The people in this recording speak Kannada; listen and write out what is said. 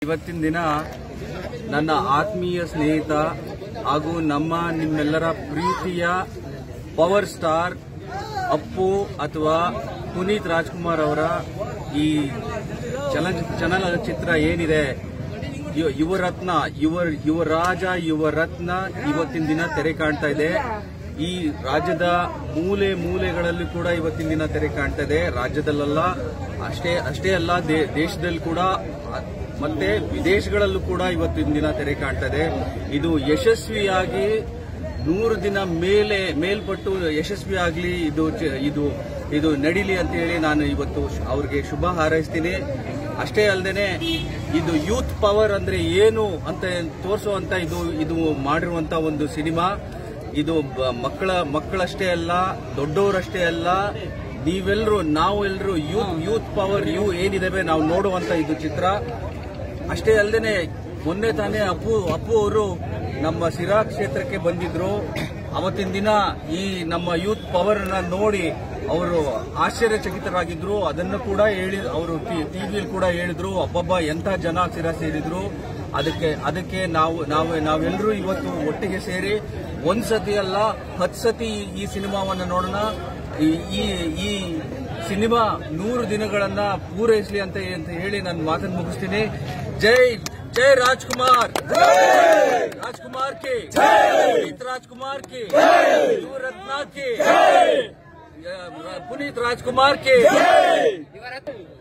ಇವತ್ತಿನ ದಿನ ನನ್ನ ಆತ್ಮೀಯ ಸ್ನೇಹಿತ ಹಾಗೂ ನಮ್ಮ ನಿಮ್ಮೆಲ್ಲರ ಪ್ರೀತಿಯ ಪವರ್ ಸ್ಟಾರ್ ಅಪ್ಪು ಅಥವಾ ಪುನೀತ್ ರಾಜ್ಕುಮಾರ್ ಅವರ ಈ ಚಲನ ಚಲನಚಿತ್ರ ಏನಿದೆ ಯು- ಯುವರತ್ನ ಯುವ ಯುವರಾಜ ಯುವರತ್ನ ಇವತ್ತಿನ ದಿನ ತೆರೆ ಕಾಣ್ತಾ ಇದೆ ಈ ರಾಜ್ಯದ ಮೂಲೆ ಮೂಲೆಗಳಲ್ಲಿ ಕೂಡ ಇವತ್ತಿನ ದಿನ ತೆರೆ ಕಾಣ್ತಾ ಇದೆ ರಾಜ್ಯದಲ್ಲ ಅಷ್ಟೇ ಅಷ್ಟೇ ಅಲ್ಲ ದೇ- ದೇಶದಲ್ಲಿ ಕೂಡ ಅ- ಮತ್ತೆ ವಿದೇಶಗಳಲ್ಲೂ ಕೂಡ ಇವತ್ತಿನ ದಿನ ತೆರೆ ಕಾಣ್ತಾ ಇದೆ ಇದು ಯಶಸ್ವಿಯಾಗಿ ನೂರು ದಿನ ಮೇಲೆ ಮೇಲ್ಪಟ್ಟು ಯಶಸ್ವಿ ಆಗಲಿ ಇದು ಚ- ಇದು ಇದು ನಡೀಲಿ ಅಂತ ಹೇಳಿ ನಾನು ಇವತ್ತು ಶ್- ಅವ್ರಿಗೆ ಶುಭ ಹಾರೈಸ್ತೀನಿ ಅಷ್ಟೇ ಅಲ್ಲದೆ ಇದು ಯೂತ್ ಪವರ್ ಅಂದ್ರೆ ಏನು ಅಂತ ತೋರಿಸುವಂತ ಇದು ಇದು ಮಾಡಿರುವಂತ ಒಂದು ಸಿನಿಮಾ ಇದು ಬ- ಮಕ್ಕಳ ಮಕ್ಕಳಷ್ಟೇ ಅಲ್ಲ ದೊಡ್ಡವರಷ್ಟೇ ಅಲ್ಲ ನೀವೆಲ್ಲರೂ ನಾವು ಎಲ್ಲರೂ ಯೂತ್ ಯೂತ್ ಪವರ್ ಯು ಏನಿದೆ ನಾವು ನೋಡುವಂತ ಇದು ಚಿತ್ರ ಅಷ್ಟೇ ಅಲ್ಲದೆ ಮೊನ್ನೆ ತಾನೇ ಅಪ್ಪು ಅಪ್ಪು ಅವರು ನಮ್ಮ ಸಿರಾ ಕ್ಷೇತ್ರಕ್ಕೆ ಬಂದಿದ್ರು ಅವತ್ತಿನ ದಿನ ಈ ನಮ್ಮ ಯೂತ್ ಪವರ್ ನ ನೋಡಿ ಅವರು ಆಶ್ಚರ್ಯಚಕಿತರಾಗಿದ್ರು ಅದನ್ನು ಕೂಡ ಹೇಳಿ ಅವರು ಟಿವಿಯಲ್ಲಿ ಕೂಡ ಹೇಳಿದ್ರು ಅಬ್ಬಬ್ಬ ಎಂತ ಜನ ಸಿರಾ ಸೇರಿದ್ರು ಅದಕ್ಕೆ ಅದಕ್ಕೆ ನಾವು ನಾವು ನಾವೆಲ್ಲರೂ ಇವತ್ತು ಒಟ್ಟಿಗೆ ಸೇರಿ ಒಂದ್ ಸತಿ ಅಲ್ಲ ಹತ್ತು ಸತಿ ಈ- ಈ ಸಿನಿಮಾವನ್ನು ನೋಡೋಣ ಈ- ಈ ಈ ಸಿನಿಮಾ ನೂರು ದಿನಗಳನ್ನ ಪೂರೈಸಲಿ ಅಂತ ಅಂತ ಹೇಳಿ ನಾನು ಮಾತನ್ನು ಮುಗಿಸ್ತೀನಿ ಜೈ ಜೈ ರಾಜ್ಕುಮಾರ್ ರಾಜ್ಕುಮಾರ್ ಕೆ ಪುನೀತ್ ರಾಜ್ಕುಮಾರ್ ಕೆ ಯುವರತ್ನ ಕೆ ಪುನೀತ್ ರಾಜ್ಕುಮಾರ್ ಕೆ